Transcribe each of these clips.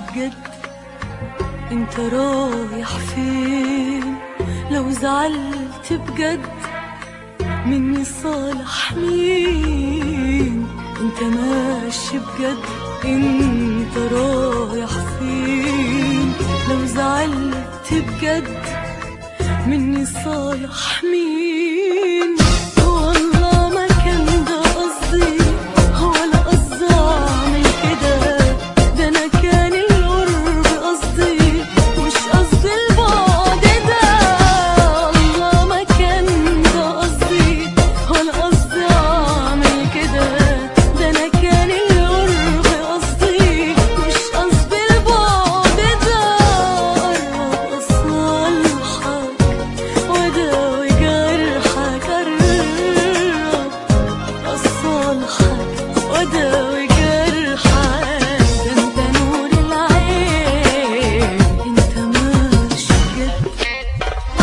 بجد انت رايح فين لو زعلت بجد مني صالح مين انت ماشي بجد انت رايح فين لو زعلت بجد مني صالح مين والله ما كان ده قصدي ولا قصدي اعمل كده ده انا كان القرب قصدي مش قصدي البعد ده والله ما كان ده قصدي ولا قصدي اعمل كده ده انا كان القرب قصدي مش قصدي البعد ده قرب اصالحك وداوي جرحك قرب أصالحك وداوي جرحك ده انت نور العين انت ماشي بجد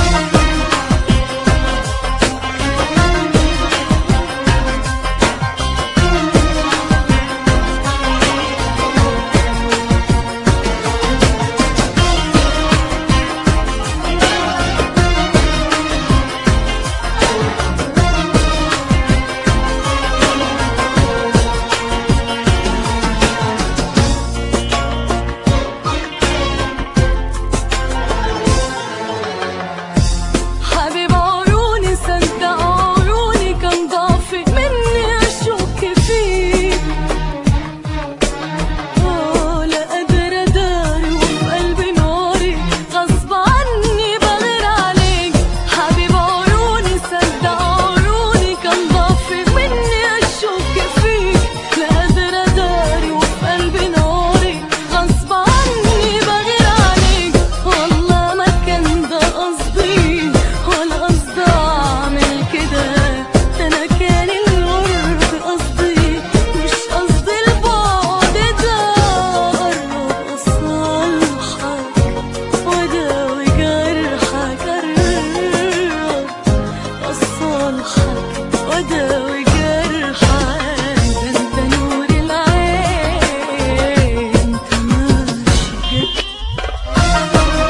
حبيب عيوني صدق عيوني كان ضعفي مني اشك فيك آه، لا قادرة اداري وفي قلبي ناري غصب عني بغير عليك حبيب عيوني صدق عيوني كان ضعفي مني اشك فيك لا قادرة اداري وفي قلبي ناري غصب عني بغير عليك والله ما كان ده قصدي ولا قصدي اعمل كده ده انا كان القرب قصدي مش قصدي البعد ده قرب اصالحك وداوي جرحك قرب اصالحك وداوي جرحك ده انت نور العين انت ماشي بجد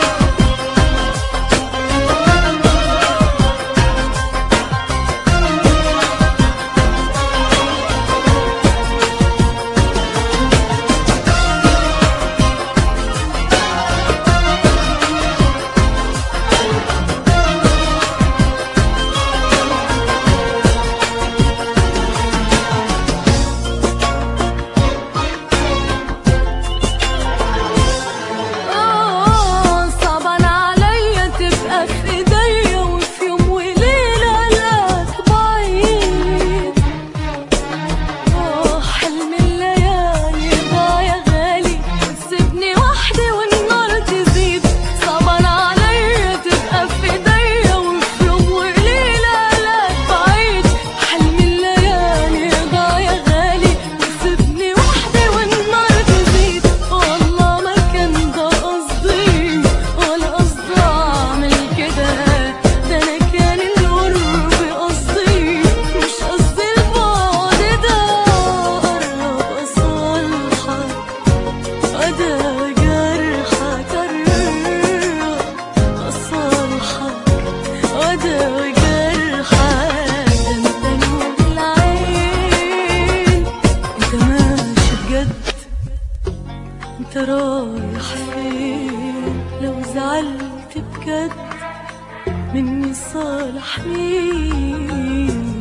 آه، صعبان عليا تبقى في ايديا وفي يوم وليلة لك بعيد آه، حلم الليالي ضاع يا غالي وتسيبني وحدي والنار تزيد صعبان عليا تبقى في ايديا وفي يوم وليلة لك بعيد حلم الليالي ضاع يا غالي وتسيبني وحدي والنار تزيد والله ما كان ده قصدي ولا قصدي اعمل كده ده انا كان القرب قصدي مش قصدي البعد ده قرب اصالحك وداوي جرحك قرب اصالحك وداوي جرحك ده انت نور العين انت ماشي بجد انت رايح فين لو زعلت بجد مني صالح مين